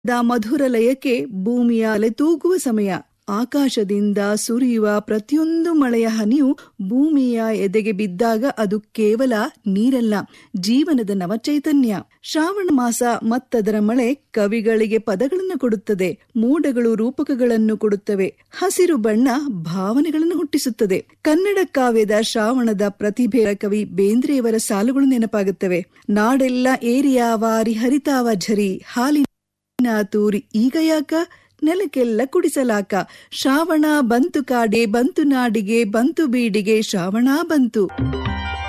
the ಮಧುರ ಲಯಕ್ಕೆ ಭೂಮಿಯ ಅಲೆತೂಗುವ ಸಮಯ ಆಕಾಶದಿಂದ ಸುರಿಯುವ ಪ್ರತಿಯೊಂದು ಮಳೆಯ ಹನಿಯು ಭೂಮಿಯ ಎದೆಗೆ ಬಿದ್ದಾಗ ಅದು ಕೇವಲ ನೀರಲ್ಲ ಜೀವನದ ನವಚೈತನ್ಯ ಶ್ರಾವಣ ಮಾಸ ಮತ್ತದರ ಮಳೆ ಕವಿಗಳಿಗೆ ಪದಗಳನ್ನು ಕೊಡುತ್ತದೆ ಮೋಡಗಳು ರೂಪಕಗಳನ್ನು ಕೊಡುತ್ತವೆ ಹಸಿರು ಬಣ್ಣ ಭಾವನೆಗಳನ್ನು ಹುಟ್ಟಿಸುತ್ತದೆ ಕನ್ನಡ ಕಾವ್ಯದ ಶ್ರಾವಣದ ಪ್ರತಿಭೆ ಕವಿ ಬೇಂದ್ರೆಯವರ ಸಾಲುಗಳು ನೆನಪಾಗುತ್ತವೆ ನಾಡೆಲ್ಲ ಏರಿಯಾವಾರಿ ಹರಿತಾವ ಝರಿ ಹಾಲಿನ ತೂರಿ ಈಗ ಯಾಕ ನೆಲಕ್ಕೆಲ್ಲ ಕುಡಿಸಲಾಕ ಶ್ರಾವಣ ಬಂತು ಕಾಡೆ ಬಂತು ನಾಡಿಗೆ ಬಂತು ಬೀಡಿಗೆ ಶ್ರಾವಣ ಬಂತು